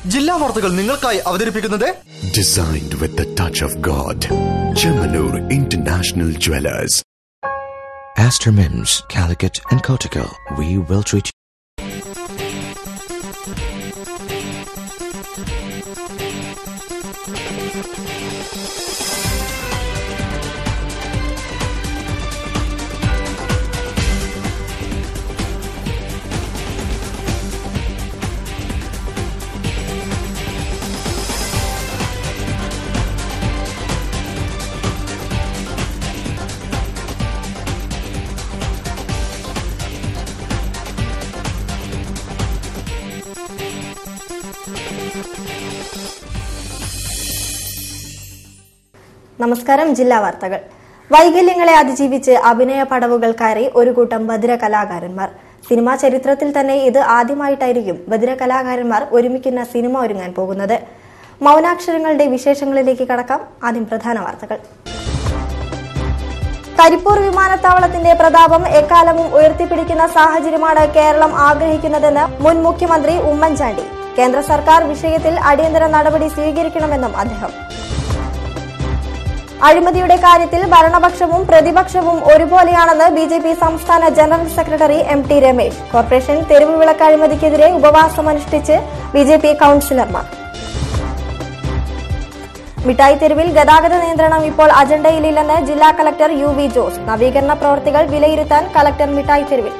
ജില്ലാ വാർത്തകൾ നിങ്ങൾക്കായി അവതരിപ്പിക്കുന്നത് Designed with the touch of God. Chemanur International Jewelers. Astor Mims, Calicut, and Kotico. We will treat you. നമസ്കാരം ജില്ലാ വാർത്തകൾ വൈകല്യങ്ങളെ അതിജീവിച്ച് അഭിനയ പടവുകൾ കയറി ഒരു കൂട്ടം ബധിര കലാകാരന്മാർ സിനിമാ ചരിത്രത്തിൽ തന്നെ ഇത് ആദ്യമായിട്ടായിരിക്കും ബധിര കലാകാരന്മാർ ഒരുമിക്കുന്ന സിനിമ ഒരുങ്ങാൻ പോകുന്നത് മൗനാക്ഷരങ്ങളുടെ വിശേഷങ്ങളിലേക്ക് കടക്കാം ആദ്യം പ്രധാന വാർത്തകൾ കരിപ്പൂർ വിമാനത്താവളത്തിന്റെ പ്രതാപം എക്കാലവും ഉയർത്തിപ്പിടിക്കുന്ന സാഹചര്യമാണ് കേരളം ആഗ്രഹിക്കുന്നതെന്ന് മുൻ മുഖ്യമന്ത്രി ഉമ്മൻചാണ്ടി കേന്ദ്ര സർക്കാർ വിഷയത്തിൽ അടിയന്തര നടപടി സ്വീകരിക്കണമെന്നും അദ്ദേഹം അഴിമതിയുടെ കാര്യത്തിൽ ഭരണപക്ഷവും പ്രതിപക്ഷവും ഒരുപോലെയാണെന്ന് ബി ജെ പി സംസ്ഥാന general secretary M T Ramesh corporation തെരുവ് വിളക്ക് അഴിമതിക്കെതിരെ ഉപവാസമനുഷ്ഠിച്ച് ബി ജെ പി കൌൺസിലർമാർ മിഠായി തെരുവിൽ ഗതാഗത നിയന്ത്രണം ഇപ്പോൾ അജണ്ടയിലില്ലെന്ന് ജില്ലാ കളക്ടർ യു വി ജോസ് നവീകരണ പ്രവർത്തികൾ വിലയിരുത്താൻ കളക്ടർ മിഠായി തെരുവിൽ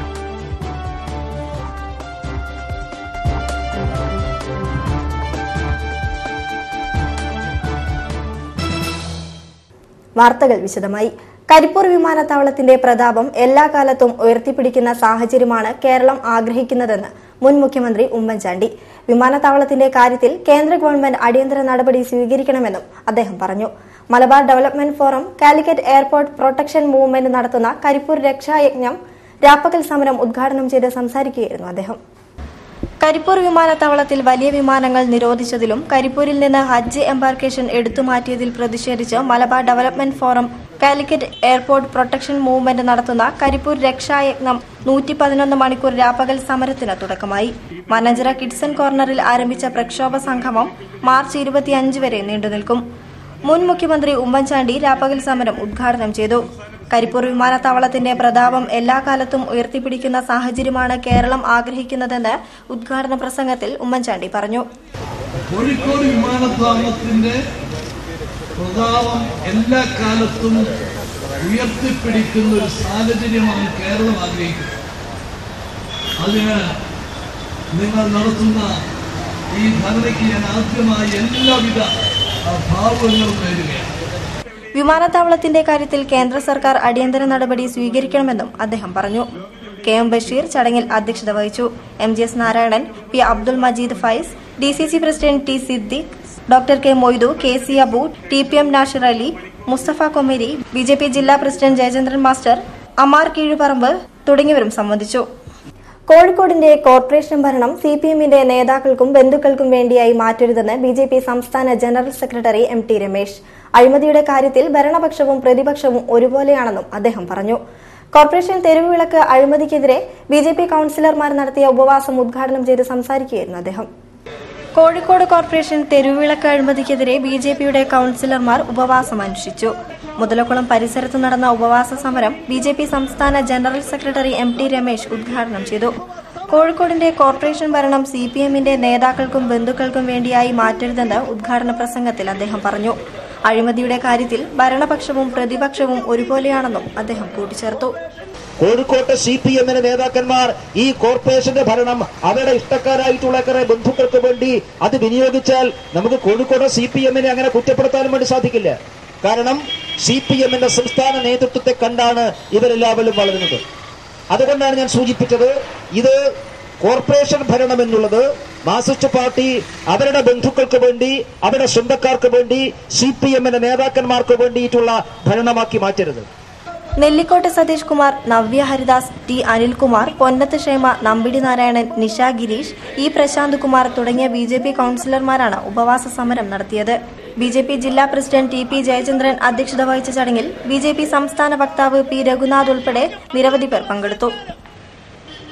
വാർത്തകൾ വിശദമായി കരിപ്പൂർ വിമാനത്താവളത്തിന്റെ പ്രതാപം എല്ലാ കാലത്തും ഉയർത്തിപ്പിടിക്കുന്ന സാഹചര്യമാണ് കേരളം ആഗ്രഹിക്കുന്നതെന്ന് മുൻ മുഖ്യമന്ത്രി ഉമ്മൻചാണ്ടി വിമാനത്താവളത്തിന്റെ കാര്യത്തിൽ കേന്ദ്ര ഗവൺമെന്റ് അടിയന്തര നടപടി സ്വീകരിക്കണമെന്നും അദ്ദേഹം പറഞ്ഞു Malabar development forum Calicut airport protection movement നടത്തുന്ന കരിപ്പൂർ രക്ഷായജ്ഞം രാപ്പകൽ സമരം ഉദ്ഘാടനം ചെയ്ത് സംസാരിക്കുകയായിരുന്നു അദ്ദേഹം കരിപ്പൂർ വിമാനത്താവളത്തിൽ വലിയ വിമാനങ്ങൾ നിരോധിച്ചതിലും കരിപ്പൂരിൽ നിന്ന് ഹജ്ജ് എംബാർക്കേഷൻ എടുത്തുമാറ്റിയതിൽ പ്രതിഷേധിച്ച് Malabar development forum Calicut airport protection movement നടത്തുന്ന കരിപ്പൂർ രക്ഷായജ്ഞം നൂറ്റി പതിനൊന്ന് മണിക്കൂർ രാപ്പകൽ സമരത്തിന് തുടക്കമായി മനഞ്ചിറ കിഡ്സൺ കോർണറിൽ ആരംഭിച്ച പ്രക്ഷോഭ സംഗമം മാർച്ച് ഇരുപത്തിയഞ്ച് വരെ നീണ്ടുനിൽക്കും മുൻ മുഖ്യമന്ത്രി ഉമ്മൻചാണ്ടി രാപ്പകൽ സമരം ഉദ്ഘാടനം ചെയ്തു കരിപ്പൂർ വിമാനത്താവളത്തിന്റെ പ്രതാപം എല്ലാ കാലത്തും ഉയർത്തിപ്പിടിക്കുന്ന സാഹചര്യമാണ് കേരളം ആഗ്രഹിക്കുന്നതെന്ന് ഉദ്ഘാടന പ്രസംഗത്തിൽ ഉമ്മൻചാണ്ടി പറഞ്ഞു കോഴിക്കോട് വിമാനത്താവളത്തിന്റെ പ്രതാപം എല്ലാ കാലത്തും ഉയർത്തിപ്പിടിക്കുന്ന ഒരു സാഹചര്യമാണ് കേരളം ആഗ്രഹിക്കുന്നത് അതിന് നിങ്ങൾ നടത്തുന്ന ഈ ധരണയ്ക്ക് ഞാൻ ആദ്യമായി എല്ലാവിധ ആ, ഭാവുകങ്ങളും നേരുകയാണ് വിമാനത്താവളത്തിന്റെ കാര്യത്തിൽ കേന്ദ്ര സർക്കാർ അടിയന്തര നടപടി സ്വീകരിക്കണമെന്നും അദ്ദേഹം പറഞ്ഞു കെ എം ബഷീർ ചടങ്ങിൽ അധ്യക്ഷത വഹിച്ചു M G S Narayanan P Abdul Majeed Faiz D C C president T Siddique doctor K Moidu K C Abu T P M Nashir Ali Mustafa Komeri B J P ജില്ലാ പ്രസിഡന്റ് ജയചന്ദ്രൻ മാസ്റ്റർ അമാർ കീഴുപറമ്പ് തുടങ്ങിയവരും സംബന്ധിച്ചു കോഴിക്കോടിന്റെ കോർപ്പറേഷൻ ഭരണം സി പി എമ്മിന്റെ നേതാക്കൾക്കും ബന്ധുക്കൾക്കും വേണ്ടിയായി മാറ്റരുതെന്ന് ബി ജെ പി സംസ്ഥാന general secretary M T Ramesh അഴിമതിയുടെ കാര്യത്തിൽ ഭരണപക്ഷവും പ്രതിപക്ഷവും ഒരുപോലെയാണെന്നും അദ്ദേഹം പറഞ്ഞു കോർപ്പറേഷൻ തെരുവ് വിളക്ക് അഴിമതിക്കെതിരെ ബി ജെ പി കൌൺസിലർമാർ നടത്തിയ ഉപവാസം ഉദ്ഘാടനം ചെയ്ത് സംസാരിക്കുകയായിരുന്നു അദ്ദേഹം കോഴിക്കോട് കോർപ്പറേഷൻ തെരുവിളക്ക് അഴിമതിക്കെതിരെ ബി ജെ പിയുടെ കൌൺസിലർമാർ ഉപവാസം അനുഷ്ഠിച്ചു മുതലക്കുളം പരിസരത്ത് നടന്ന ഉപവാസ സമരം ബി ജെ പി സംസ്ഥാന general secretary M T Ramesh ഉദ്ഘാടനം ചെയ്തു കോഴിക്കോടിന്റെ കോർപ്പറേഷൻ ഭരണം സി പി എമ്മിന്റെ നേതാക്കൾക്കും ബന്ധുക്കൾക്കും വേണ്ടിയായി മാറ്റരുതെന്ന് ഉദ്ഘാടന പ്രസംഗത്തിൽ അദ്ദേഹം പറഞ്ഞു അഴിമതിയുടെ കാര്യത്തിൽ ഭരണപക്ഷവും പ്രതിപക്ഷവും ഒരുപോലെയാണെന്നും അദ്ദേഹം കൂട്ടിച്ചേർത്തു കോഴിക്കോട്ടെ സി പി എമ്മിന്റെ നേതാക്കന്മാർ ഈ കോർപ്പറേഷന്റെ ഭരണം അവരുടെ ഇഷ്ടക്കാരായിട്ടുള്ള കുറെ ബന്ധുക്കൾക്ക് വേണ്ടി അത് വിനിയോഗിച്ചാൽ നമുക്ക് കോഴിക്കോട് സി പി എമ്മിനെ അങ്ങനെ കുറ്റപ്പെടുത്താനും വേണ്ടി സാധിക്കില്ല കാരണം സി പി എമ്മിന്റെ സംസ്ഥാന നേതൃത്വത്തെ കണ്ടാണ് ഇവരെല്ലാവരും വളരുന്നത് അതുകൊണ്ടാണ് ഞാൻ സൂചിപ്പിച്ചത് ഇത് കോർപ്പറേഷൻ ഭരണം എന്നുള്ളത് മാർസിസ്റ്റ് പാർട്ടി അവരുടെ ബന്ധുക്കൾക്ക് വേണ്ടി അവരുടെ സ്വന്തക്കാർക്ക് വേണ്ടി സി പി എമ്മിന്റെ നേതാക്കന്മാർക്ക് വേണ്ടിയിട്ടുള്ള ഭരണമാക്കി മാറ്റരുത് നെല്ലിക്കോട്ട് സതീഷ് കുമാർ നവ്യ ഹരിദാസ് ടി അനിൽകുമാർ പൊന്നത്ത് ക്ഷേമ നമ്പിടി നാരായണൻ നിഷ ഗിരീഷ് ഇ പ്രശാന്ത് കുമാർ തുടങ്ങിയ ബി ജെ പി കൌൺസിലർമാരാണ് ഉപവാസ സമരം നടത്തിയത് ബി ജെ പി ജില്ലാ പ്രസിഡന്റ് ടി പി ജയചന്ദ്രൻ അധ്യക്ഷത വഹിച്ച ചടങ്ങിൽ ബി ജെ പി സംസ്ഥാന വക്താവ് പി രഘുനാഥ് ഉൾപ്പെടെ നിരവധി പേർ പങ്കെടുത്തു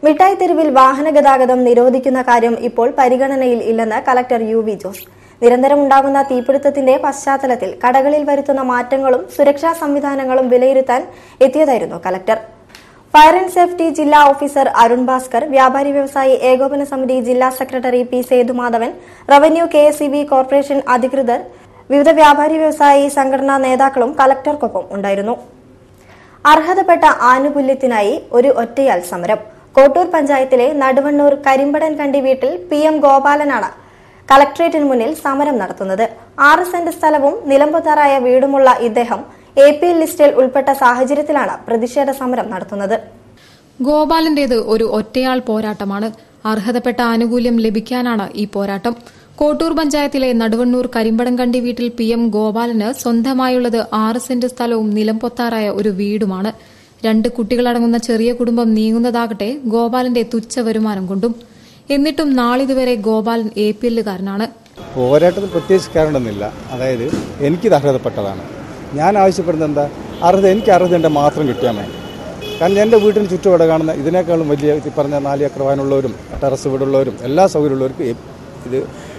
മിഠായി തെരുവിൽ വാഹന ഗതാഗതം നിരോധിക്കുന്ന കാര്യം ഇപ്പോൾ പരിഗണനയിൽ ഇല്ലെന്ന് കലക്ടർ യു വി ജോസ് നിരന്തരം ഉണ്ടാകുന്ന തീപിടുത്തത്തിന്റെ പശ്ചാത്തലത്തിൽ കടകളിൽ വരുത്തുന്ന മാറ്റങ്ങളും സുരക്ഷാ സംവിധാനങ്ങളും വിലയിരുത്താൻ എത്തിയതായിരുന്നു കലക്ടർ ഫയർ ആൻഡ് സേഫ്റ്റി ജില്ലാ ഓഫീസർ അരുൺ ഭാസ്കർ വ്യാപാരി വ്യവസായി ഏകോപന സമിതി ജില്ലാ secretary P Sethumadhavan revenue K corporation അധികൃതർ വിവിധ വ്യാപാരി വ്യവസായി സംഘടനാ നേതാക്കളും കലക്ടർക്കൊപ്പം ഉണ്ടായിരുന്നു അർഹതപ്പെട്ട ആനുകൂല്യത്തിനായി ഒരു ഒറ്റയാൾ സമരം കോട്ടൂർ പഞ്ചായത്തിലെ നടുവണ്ണൂർ കരിമ്പടൻ കണ്ടി വീട്ടിൽ പി എം ഗോപാലനാണ് കളക്ട്രേറ്റിന് മുന്നിൽ സമരം നടത്തുന്നത് ആറ് സെന്റ് സ്ഥലവും നിലംപൊത്താറായ വീടുമുള്ള ഇദ്ദേഹം എ പി എൽ ലിസ്റ്റിൽ ഉൾപ്പെട്ട സാഹചര്യത്തിലാണ് പ്രതിഷേധ സമരം നടത്തുന്നത് ഗോപാലന്റേത് ഒരു ഒറ്റയാൾ പോരാട്ടമാണ് അർഹതപ്പെട്ട ആനുകൂല്യം ലഭിക്കാനാണ് ഈ പോരാട്ടം കോട്ടൂർ പഞ്ചായത്തിലെ നടുവണ്ണൂർ കരിമ്പടംകണ്ടി വീട്ടിൽ പി എം ഗോപാലന് സ്വന്തമായുള്ളത് ആറ് സെന്റ് സ്ഥലവും നിലംപൊത്താറായ ഒരു വീടുമാണ് രണ്ട് കുട്ടികളടങ്ങുന്ന ചെറിയ കുടുംബം നീങ്ങുന്നതാകട്ടെ ഗോപാലന്റെ തുച്ഛ വരുമാനം കൊണ്ടും എന്നിട്ടും നാളിതുവരെ ഗോപാലൻ എ പി എല്ലുകാരനാണ് പോരാട്ടത്തിൽ പ്രത്യേകിച്ച് കാരണമൊന്നുമില്ല അതായത് എനിക്കിത് അർഹതപ്പെട്ടതാണ് ഞാൻ ആവശ്യപ്പെടുന്നത് എന്താ അർഹത എനിക്ക് അർഹതയുണ്ട് മാത്രം കിട്ടിയാൽ മതി കാരണം എൻ്റെ വീട്ടിന് ചുറ്റുപാട് കാണുന്ന ഇതിനേക്കാളും വലിയ ഈ പറഞ്ഞ നാല് ഏക്കർ വാഹനമുള്ളവരും ടെറസ് വീടുള്ളവരും എല്ലാ സൗകര്യമുള്ളവർക്കും എ- ഇത്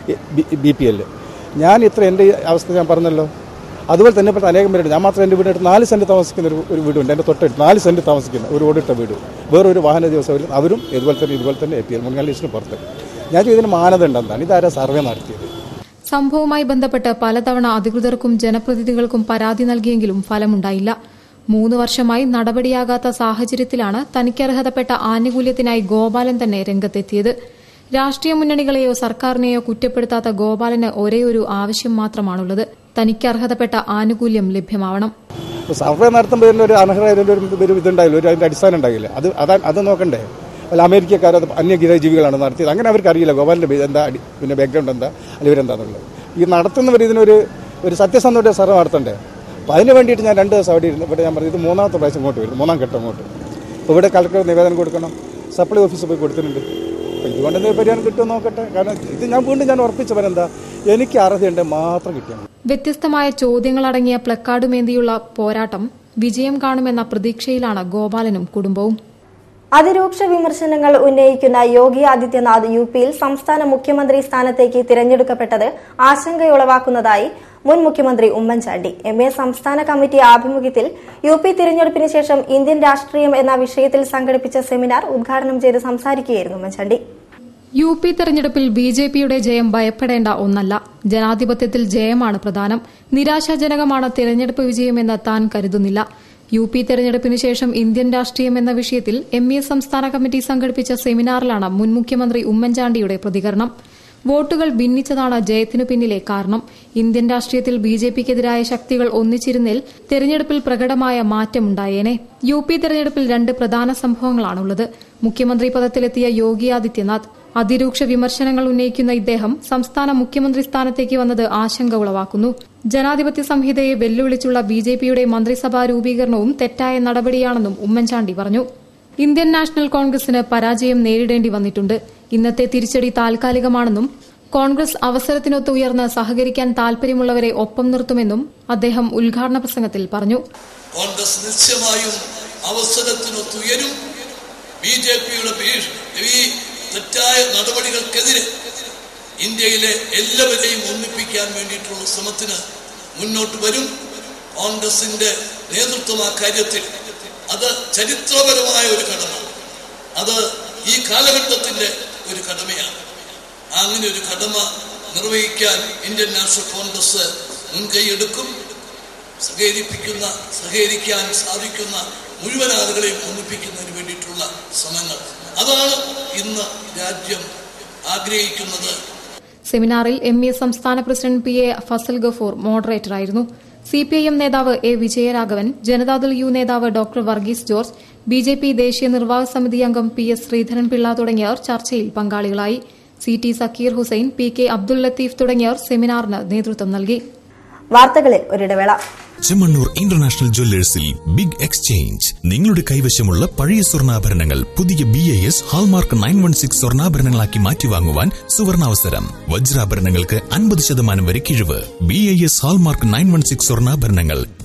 ബി പി എല് ഞാൻ ഇത്ര എൻ്റെ ഈ അവസ്ഥ ഞാൻ പറഞ്ഞല്ലോ അതുപോലെ തന്നെ ഇപ്പോൾ അനേകം പേരുണ്ട് ഞാൻ മാത്രം എൻ്റെ വീടിനടുത്ത് നാല് സെൻറ്റ് താമസിക്കുന്ന ഒരു ഒരു വീടുണ്ട് എൻ്റെ തൊട്ടടുത്ത് നാല് സെൻറ്റ് താമസിക്കുന്ന ഒരു ഓടിട്ട വീട് വേറൊരു വാഹന ദിവസം അവരും ഇതുപോലെ തന്നെ ഇതുപോലെ തന്നെ എ പി എൽ മുൻകാല ലിസ്റ്റിന് പുറത്ത് ഞാൻ ഇതിന് മാനദണ്ഡം എന്താണ് ഇതാരാ സർവേ നടത്തിയത് സംഭവവുമായി ബന്ധപ്പെട്ട് പലതവണ അധികൃതർക്കും ജനപ്രതിനിധികൾക്കും പരാതി നൽകിയെങ്കിലും ഫലമുണ്ടായില്ല മൂന്ന് വർഷമായി നടപടിയാകാത്ത സാഹചര്യത്തിലാണ് തനിക്കർഹതപ്പെട്ട ആനുകൂല്യത്തിനായി ഗോപാലൻ തന്നെ രംഗത്തെത്തിയത് രാഷ്ട്രീയ മുന്നണികളെയോ സർക്കാരിനെയോ കുറ്റപ്പെടുത്താത്ത ഗോപാലന് ഒരേയൊരു ആവശ്യം മാത്രമാണുള്ളത് തനിക്ക് അർഹതപ്പെട്ട ആനുകൂല്യം ലഭ്യമാവണം ഇപ്പോൾ സർവേ നടത്തുമ്പോൾ ഇതിൻ്റെ ഒരു അനർഹതയുടെ ഒരു ഒരു ഇതുണ്ടായില്ല ഒരു അതിൻ്റെ അടിസ്ഥാനം ഉണ്ടായില്ല അത് അതാ അത് നോക്കണ്ടേ അല്ല അമേരിക്കക്കാർ അത് അന്യഗീത ജീവികളാണ് നടത്തിയത് അങ്ങനെ അവർക്ക് അറിയില്ല ഗോപാലിൻ്റെ ബേ- എന്താ അടി- പിന്നെ ബാക്ക്ഗ്രൗണ്ട് എന്താ അല്ലെങ്കിൽ ഇവരെന്താന്നുള്ളത് ഈ നടത്തുന്നവർ ഇതിനൊരു ഒരു സത്യസന്ധയുടെ സർവേ നടത്തണ്ടേ അപ്പോൾ അതിന് വേണ്ടിയിട്ട് ഞാൻ രണ്ട് ദിവസം അവിടെ ഇരുന്നു ഇവിടെ ഞാൻ പറഞ്ഞു ഇത് മൂന്നാമത്തെ പ്രാവശ്യം ഇങ്ങോട്ട് വരും മൂന്നാം ഘട്ടം ഇങ്ങോട്ട് അപ്പോൾ ഇവിടെ കളക്ടർ നിവേദനം കൊടുക്കണം സപ്ലൈ ഓഫീസിൽ പോയി കൊടുത്തിട്ടുണ്ട് അപ്പോൾ ഇതുകൊണ്ട് എന്തെങ്കിലും പരിഹാരം കിട്ടുമോ നോക്കട്ടെ കാരണം ഇത് ഞാൻ വീണ്ടും ഞാൻ ഉറപ്പിച്ചു വരെന്താ എനിക്ക് അർഹതയുണ്ട് മാത്രം കിട്ടിയാൽ മതി വ്യത്യസ്തമായ ചോദ്യങ്ങളടങ്ങിയ പ്ലക്കാർഡുമേന്തിയുള്ള പോരാട്ടം വിജയം കാണുമെന്ന പ്രതീക്ഷയിലാണ് ഗോപാലനും കുടുംബവും അതിരൂക്ഷ വിമർശനങ്ങൾ ഉന്നയിക്കുന്ന യോഗി ആദിത്യനാഥ് യു പിയിൽ സംസ്ഥാന മുഖ്യമന്ത്രി സ്ഥാനത്തേക്ക് തിരഞ്ഞെടുക്കപ്പെട്ടത് ആശങ്കയുളവാക്കുന്നതായി മുൻ മുഖ്യമന്ത്രി ഉമ്മൻചാണ്ടി എം എ സംസ്ഥാന കമ്മിറ്റി ആഭിമുഖ്യത്തിൽ യു പി തിരഞ്ഞെടുപ്പിന് ശേഷം ഇന്ത്യൻ രാഷ്ട്രീയം എന്ന വിഷയത്തിൽ സംഘടിപ്പിച്ച സെമിനാർ ഉദ്ഘാടനം ചെയ്ത് സംസാരിക്കുകയായിരുന്നു ഉമ്മൻചാണ്ടി യു പി തെരഞ്ഞെടുപ്പിൽ ബി ജെ പിയുടെ ജയം ഭയപ്പെടേണ്ട ഒന്നല്ല ജനാധിപത്യത്തിൽ ജയമാണ് പ്രധാനം നിരാശാജനകമാണ് തെരഞ്ഞെടുപ്പ് വിജയമെന്ന് താൻ കരുതുന്നില്ല യു പി തെരഞ്ഞെടുപ്പിന് ശേഷം ഇന്ത്യൻ രാഷ്ട്രീയം എന്ന വിഷയത്തിൽ എം ഇ സംസ്ഥാന കമ്മിറ്റി സംഘടിപ്പിച്ച സെമിനാറിലാണ് മുൻ മുഖ്യമന്ത്രി ഉമ്മൻചാണ്ടിയുടെ പ്രതികരണം വോട്ടുകൾ ഭിന്നിച്ചതാണ് ജയത്തിനു പിന്നിലെ കാരണം ഇന്ത്യൻ രാഷ്ട്രീയത്തിൽ ബി ജെ പിക്കെതിരായ ശക്തികൾ ഒന്നിച്ചിരുന്നിൽ തെരഞ്ഞെടുപ്പിൽ പ്രകടമായ മാറ്റമുണ്ടായേനെ യു പി തെരഞ്ഞെടുപ്പിൽ രണ്ട് പ്രധാന സംഭവങ്ങളാണുള്ളത് മുഖ്യമന്ത്രി പദത്തിലെത്തിയ യോഗി ആദിത്യനാഥ് അതിരൂക്ഷ വിമർശനങ്ങൾ ഉന്നയിക്കുന്ന ഇദ്ദേഹം സംസ്ഥാന മുഖ്യമന്ത്രി സ്ഥാനത്തേക്ക് വന്നത് ആശങ്ക ഉളവാക്കുന്നു ജനാധിപത്യ സംഹിതയെ വെല്ലുവിളിച്ചുള്ള ബി ജെ പിയുടെ മന്ത്രിസഭാ രൂപീകരണവും തെറ്റായ നടപടിയാണെന്നും ഉമ്മൻചാണ്ടി പറഞ്ഞു ഇന്ത്യൻ നാഷണൽ കോൺഗ്രസിന് പരാജയം നേരിടേണ്ടി വന്നിട്ടുണ്ട് ഇന്നത്തെ തിരിച്ചടി താൽക്കാലികമാണെന്നും കോൺഗ്രസ് അവസരത്തിനൊത്ത് ഉയർന്ന് സഹകരിക്കാൻ താൽപര്യമുള്ളവരെ ഒപ്പം നിർത്തുമെന്നും അദ്ദേഹം ഉദ്ഘാടന പ്രസംഗത്തിൽ പറഞ്ഞു കോൺഗ്രസ് നിശ്ചയമായും അവസരത്തിനൊത്തുയരും ബി ജെ പിയുടെ ഈ തെറ്റായ നടപടികൾക്കെതിരെ ഇന്ത്യയിലെ എല്ലാവരെയും ഒന്നിപ്പിക്കാൻ വേണ്ടിയിട്ടുള്ള ശ്രമത്തിന് മുന്നോട്ട് വരും കോൺഗ്രസിന്റെ നേതൃത്വം ആ കാര്യത്തിൽ അത് ചരിത്രപരമായ ഒരു കടമ അത് ഈ കാലഘട്ടത്തിന്റെ ഒരു കടമയാണ് അങ്ങനെ ഒരു കടമ നിർവഹിക്കാൻ ഇന്ത്യൻ നാഷണൽ കോൺഗ്രസ് മുൻകൈയെടുക്കും സഹകരിപ്പിക്കുന്ന സഹകരിക്കാൻ സാധിക്കുന്ന മുഴുവൻ ആളുകളെയും ഒന്നിപ്പിക്കുന്നതിന് വേണ്ടിയിട്ടുള്ള ശ്രമങ്ങൾ അതാണ് ഇന്ന് രാജ്യം ആഗ്രഹിക്കുന്നത് സെമിനാറിൽ എം ഇ സംസ്ഥാന president P A Fasal Gafoor മോഡറേറ്ററായിരുന്നു C P I M നേതാവ് എ വിജയരാഘവൻ ജനതാദൾ യു നേതാവ് doctor Varghese George B J P ദേശീയ നിർവാഹക സമിതി അംഗം പി എസ് ശ്രീധരൻപിള്ള തുടങ്ങിയവർ ചർച്ചയിൽ പങ്കാളികളായി C T Zakir Hussain P K Abdul Latheef തുടങ്ങിയവർ സെമിനാറിന് നേതൃത്വം നൽകി വാർത്തകളിൽ ഒരിടവേള ചെമ്മണ്ണൂർ ഇന്റർനാഷണൽ ജ്വല്ലേഴ്സിൽ ബിഗ് എക്സ്ചേഞ്ച് നിങ്ങളുടെ കൈവശമുള്ള പഴയ സ്വർണ്ണാഭരണങ്ങൾ പുതിയ B A S hallmark nine one six സ്വർണ്ണാഭരണങ്ങളാക്കി മാറ്റിവാങ്ങുവാൻ സുവർണാവസരം വജ്രാഭരണങ്ങൾക്ക് അൻപത് ശതമാനം വരെ കിഴിവ് B A S hallmark nine one six സ്വർണ്ണാഭരണങ്ങൾ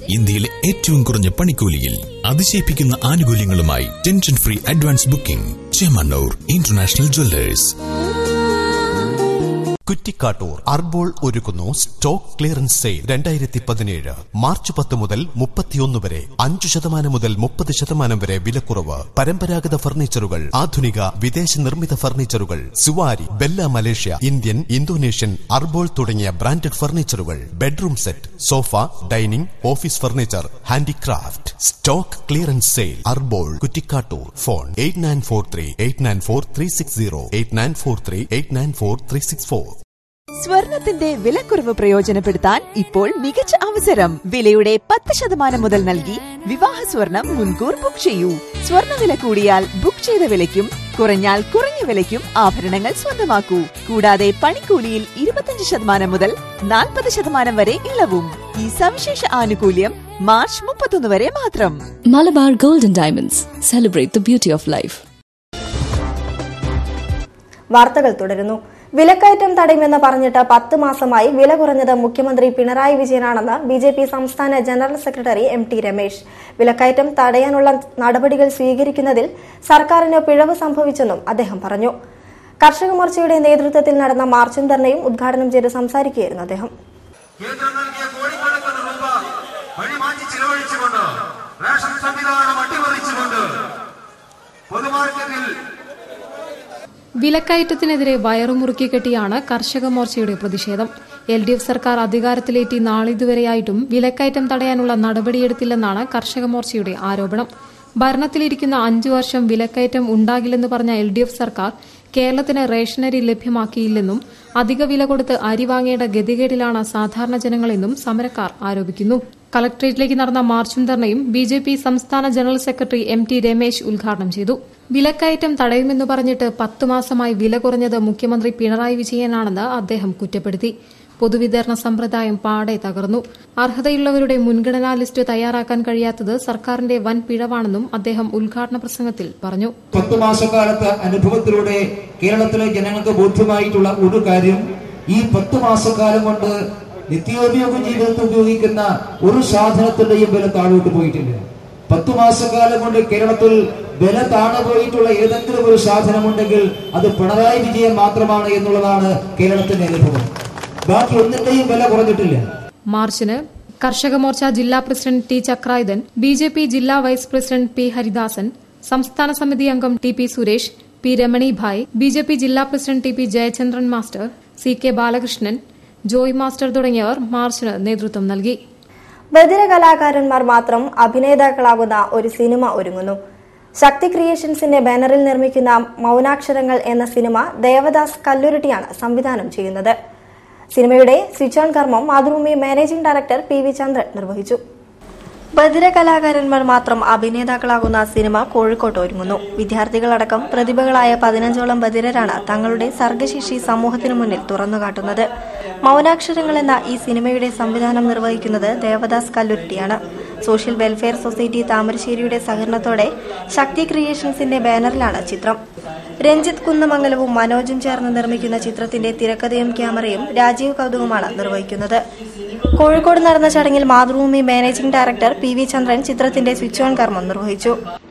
ഇന്ത്യയിലെ ഏറ്റവും കുറഞ്ഞ പണിക്കൂലിയിൽ അതിശയിപ്പിക്കുന്ന ആനുകൂല്യങ്ങളുമായി tension free advance booking Chemmanur international jewellers Kuttikkattoor Arbol ഒരുക്കുന്നു സ്റ്റോക്ക് ക്ലിയറൻസ് സെയിൽ രണ്ടായിരത്തി പതിനേഴ് മാർച്ച് പത്ത് മുതൽ മുപ്പത്തിയൊന്ന് വരെ അഞ്ചു ശതമാനം മുതൽ മുപ്പത് ശതമാനം വരെ വിലക്കുറവ് പരമ്പരാഗത ഫർണിച്ചറുകൾ ആധുനിക വിദേശ നിർമ്മിത ഫർണിച്ചറുകൾ Zuari Bella Malaysia Indian Indonesian അർബോൾ തുടങ്ങിയ ബ്രാൻഡഡ് ഫർണിച്ചറുകൾ bedroom set sofa dining office furniture handicraft stock clearance sale അർബോൾ Kuttikkattoor phone eight nine four three eight nine four three six zero eight nine four three eight nine four three six four സ്വർണത്തിന്റെ വിലക്കുറവ് പ്രയോജനപ്പെടുത്താൻ ഇപ്പോൾ മികച്ച അവസരം വിലയുടെ പത്ത് ശതമാനം മുതൽ നൽകി വിവാഹ സ്വർണം മുൻകൂർ ബുക്ക് ചെയ്യൂ സ്വർണ്ണ വില കൂടിയാൽ ബുക്ക് ചെയ്ത വിലയ്ക്കും കുറഞ്ഞാൽ കുറഞ്ഞ വിലയ്ക്കും ആഭരണങ്ങൾ സ്വന്തമാക്കൂ കൂടാതെ പണിക്കൂലിയിൽ ഇരുപത്തിയഞ്ച് ശതമാനം മുതൽ നാൽപ്പത് ശതമാനം വരെ ഇളവും ഈ സവിശേഷ ആനുകൂല്യം മാർച്ച് മുപ്പത്തൊന്ന് വരെ മാത്രം Malabar golden diamonds celebrate the beauty of life വാർത്തകൾ തുടരുന്നു വിലക്കയറ്റം തടയുമെന്ന് പറഞ്ഞിട്ട് പത്ത് മാസമായി വില കുറഞ്ഞത് മുഖ്യമന്ത്രി പിണറായി വിജയനാണെന്ന് ബി ജെ പി സംസ്ഥാന general secretary M T Ramesh വിലക്കയറ്റം തടയാനുള്ള നടപടികൾ സ്വീകരിക്കുന്നതിൽ സർക്കാരിന് പിഴവ് സംഭവിച്ചെന്നും അദ്ദേഹം പറഞ്ഞു കർഷക മോർച്ചയുടെ നേതൃത്വത്തിൽ നടന്ന മാർച്ചും ധർണയും ഉദ്ഘാടനം ചെയ്ത് സംസാരിക്കുകയായിരുന്നു അദ്ദേഹം കേന്ദ്രം നൽകിയ കോടിക്കണക്കിന് രൂപ വഴിമാറ്റി ചിലവഴിച്ചുകൊണ്ട് റേഷൻ സംവിധാനം അട്ടിമറിച്ചുകൊണ്ട് പൊതുമാർക്കറ്റിൽ വിലക്കയറ്റത്തിനെതിരെ വയറുമുറുക്കി കെട്ടിയാണ് കർഷക മോർച്ചയുടെ പ്രതിഷേധം എൽ ഡി എഫ് സർക്കാർ അധികാരത്തിലേറ്റി നാളിതുവരെയായിട്ടും വിലക്കയറ്റം തടയാനുള്ള നടപടിയെടുത്തില്ലെന്നാണ് കർഷക മോർച്ചയുടെ ആരോപണം ഭരണത്തിലിരിക്കുന്ന അഞ്ചു വർഷം വിലക്കയറ്റം ഉണ്ടാകില്ലെന്ന് പറഞ്ഞ എൽ ഡി എഫ് സർക്കാർ കേരളത്തിന് റേഷനരി ലഭ്യമാക്കിയില്ലെന്നും അധിക വില കൊടുത്ത് അരി വാങ്ങേണ്ട ഗതികേടിലാണ് സാധാരണ ജനങ്ങളെന്നും സമരക്കാർ ആരോപിക്കുന്നു കളക്ടറേറ്റിലേക്ക് നടന്ന മാർച്ചും ധർണയും ബി ജെ പി സംസ്ഥാന general secretary M T Ramesh ഉദ്ഘാടനം ചെയ്തു വിലക്കയറ്റം തടയുമെന്ന് പറഞ്ഞിട്ട് പത്ത് മാസമായി വില കുറഞ്ഞത് മുഖ്യമന്ത്രി പിണറായി വിജയനാണെന്ന് അദ്ദേഹം കുറ്റപ്പെടുത്തി പൊതുവിതരണ സമ്പ്രദായം പാടെ തകർന്നു അർഹതയുള്ളവരുടെ മുൻഗണനാ ലിസ്റ്റ് തയ്യാറാക്കാൻ കഴിയാത്തത് സർക്കാരിന്റെ വൻ പിഴവാണെന്നും അദ്ദേഹം ഉദ്ഘാടന പ്രസംഗത്തിൽ പറഞ്ഞു പത്ത് മാസക്കാലത്തെ അനുഭവത്തിലൂടെ കേരളത്തിലെ ജനങ്ങൾക്ക് ബോധ്യമായിട്ടുള്ള ഒരു കാര്യം ഈ പത്ത് മാസക്കാലം കൊണ്ട് നിത്യോപയോഗ ജീവിതത്തിൽ ഉപയോഗിക്കുന്ന ഒരു സാധനത്തിന്റെയും വില താഴോട്ട് പോയിട്ടില്ല പത്തു മാസക്കാലം കൊണ്ട് കേരളത്തിൽ വില താണു പോയിട്ടുള്ള ഏതെങ്കിലും ഒരു സാധനമുണ്ടെങ്കിൽ അത് പിണറായി വിജയൻ മാത്രമാണ് എന്നുള്ളതാണ് കേരളത്തിന്റെ അനുഭവം ബാക്കി ഒന്നിന്റെയും വില കുറഞ്ഞിട്ടില്ല മാർച്ചിന് കർഷക മോർച്ച ജില്ലാ president T Chakrayudhan B J P ജില്ലാ വൈസ് പ്രസിഡന്റ് പി ഹരിദാസൻ സംസ്ഥാന സമിതി അംഗം T P Suresh P Ramani Bhai B J P ജില്ലാ president T P Jayachandran master C K Balakrishnan Joy master തുടങ്ങിയവർ മാർച്ചിന് നേതൃത്വം നൽകി ബധിര കലാകാരന്മാർ മാത്രം അഭിനേതാക്കളാകുന്ന ഒരു സിനിമ ഒരുങ്ങുന്നു ശക്തി ക്രിയേഷൻസിന്റെ ബാനറിൽ നിർമ്മിക്കുന്ന മൗനാക്ഷരങ്ങൾ എന്ന സിനിമ ദേവദാസ് കല്ലുരുട്ടിയാണ് സംവിധാനം ചെയ്യുന്നത് സിനിമയുടെ സ്വിച്ച് ഓൺ കർമ്മം Mathrubhumi managing director P V Chandran നിർവഹിച്ചു ബധിര കലാകാരന്മാർ മാത്രം അഭിനേതാക്കളാകുന്ന സിനിമ കോഴിക്കോട്ട് ഒരുങ്ങുന്നു വിദ്യാർത്ഥികളടക്കം പ്രതിഭകളായ പതിനഞ്ചോളം ബധിരരാണ് തങ്ങളുടെ സർഗശേഷി സമൂഹത്തിനു മുന്നിൽ തുറന്നുകാട്ടുന്നത് മൗനാക്ഷരങ്ങൾ എന്ന ഈ സിനിമയുടെ സംവിധാനം നിർവഹിക്കുന്നത് ദേവദാസ് കല്ലുരുട്ടിയാണ് സോഷ്യൽ വെൽഫെയർ സൊസൈറ്റി താമരശ്ശേരിയുടെ സഹകരണത്തോടെ ശക്തി ക്രിയേഷൻസിന്റെ ബാനറിലാണ് ചിത്രം രഞ്ജിത്ത് കുന്നമംഗലവും മനോജും ചേർന്ന് നിർമ്മിക്കുന്ന ചിത്രത്തിന്റെ തിരക്കഥയും ക്യാമറയും രാജീവ് കൗതുകമാണ് നിർവഹിക്കുന്നത് കോഴിക്കോട് നടന്ന ചടങ്ങിൽ Mathrubhumi managing director P V Chandran ചിത്രത്തിന്റെ സ്വിച്ച് ഓൺ കർമ്മം നിർവഹിച്ചു